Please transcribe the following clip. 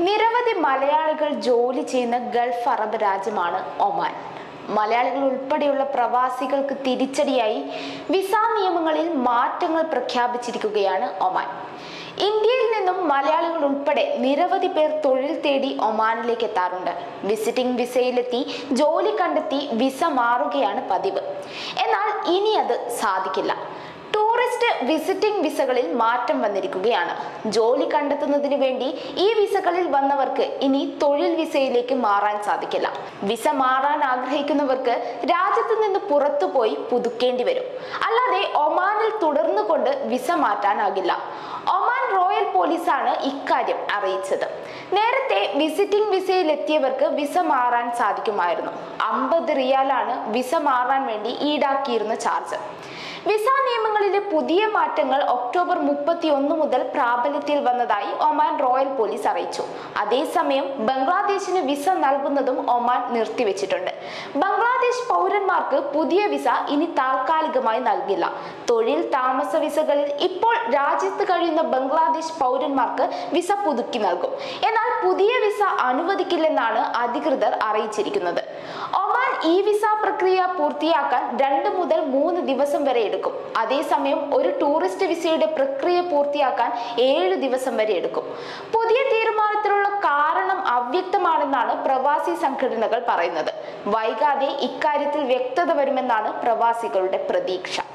നിരവധി മലയാളികൾ ജോലി ചെയ്യുന്ന ഗൾഫ് അറബ് രാജ്യമാണ് ഒമാൻ മലയാളികൾ ഉൾപ്പെടെയുള്ള പ്രവാസികൾക്ക് തിരിച്ചടിയായി വിസ നിയമങ്ങളിൽ മാറ്റങ്ങൾ പ്രഖ്യാപിച്ചിരിക്കുകയാണ് ഒമാൻ ഇന്ത്യയിൽ നിന്നും മലയാളികൾ ഉൾപ്പെടെ നിരവധി പേർ തൊഴിൽ തേടി ഒമാനിലേക്ക് എത്താറുണ്ട് വിസിറ്റിംഗ് വിസയിലെത്തി ജോലി കണ്ടെത്തി വിസ മാറുകയാണ് പതിവ് എന്നാൽ ഇനി അത് സാധിക്കില്ല ടൂറിസ്റ്റ് വിസിറ്റിംഗ് വിസകളിൽ മാറ്റം വന്നിരിക്കുകയാണ് ജോലി കണ്ടെത്തുന്നതിന് വേണ്ടി ഈ വിസകളിൽ വന്നവർക്ക് ഇനി തൊഴിൽ വിസയിലേക്ക് മാറാൻ സാധിക്കില്ല വിസ മാറാൻ ആഗ്രഹിക്കുന്നവർക്ക് രാജ്യത്ത് നിന്ന് പുറത്തുപോയി പുതുക്കേണ്ടി വരും അല്ലാതെ ഒമാനിൽ തുടർന്നുകൊണ്ട് വിസ മാറ്റാനാകില്ല ഒമാൻ റോയൽ പോലീസാണ് ഇക്കാര്യം അറിയിച്ചത് നേരത്തെ വിസിറ്റിംഗ് വിസയിൽ എത്തിയവർക്ക് വിസ മാറാൻ സാധിക്കുമായിരുന്നു അമ്പത് റിയാലാണ് വിസ മാറാൻ വേണ്ടി ഈടാക്കിയിരുന്ന ചാർജ് വിസ നിയമങ്ങളിലെ പുതിയ മാറ്റങ്ങൾ ഒക്ടോബർ മുപ്പത്തി ഒന്ന് മുതൽ പ്രാബല്യത്തിൽ വന്നതായി ഒമാൻ റോയൽ പോലീസ് അറിയിച്ചു അതേസമയം ബംഗ്ലാദേശിന് വിസ നൽകുന്നതും ഒമാൻ നിർത്തിവെച്ചിട്ടുണ്ട് ബംഗ്ലാദേശ് പൗരന്മാർക്ക് പുതിയ വിസ ഇനി താൽക്കാലികമായി നൽകില്ല തൊഴിൽ താമസ വിസകളിൽ ഇപ്പോൾ രാജ്യത്ത് കഴിയുന്ന ബംഗ്ലാദേശ് പൗരന്മാർക്ക് വിസ പുതുക്കി നൽകും എന്നാൽ പുതിയ വിസ അനുവദിക്കില്ലെന്നാണ് അധികൃതർ അറിയിച്ചിരിക്കുന്നത് ഒമാൻ ഈ വിസ പ്രക്രിയ പൂർത്തിയാക്കാൻ രണ്ട് മുതൽ മൂന്ന് ദിവസം വരെ എടുക്കും അതേസമയം ഒരു ടൂറിസ്റ്റ് വിസയുടെ പ്രക്രിയ പൂർത്തിയാക്കാൻ ഏഴ് ദിവസം വരെ എടുക്കും പുതിയ തീരുമാനത്തിലുള്ള കാരണം അവ്യക്തമാണെന്നാണ് പ്രവാസി സംഘടനകൾ പറയുന്നത് വൈകാതെ ഇക്കാര്യത്തിൽ വ്യക്തത വരുമെന്നാണ് പ്രവാസികളുടെ പ്രതീക്ഷ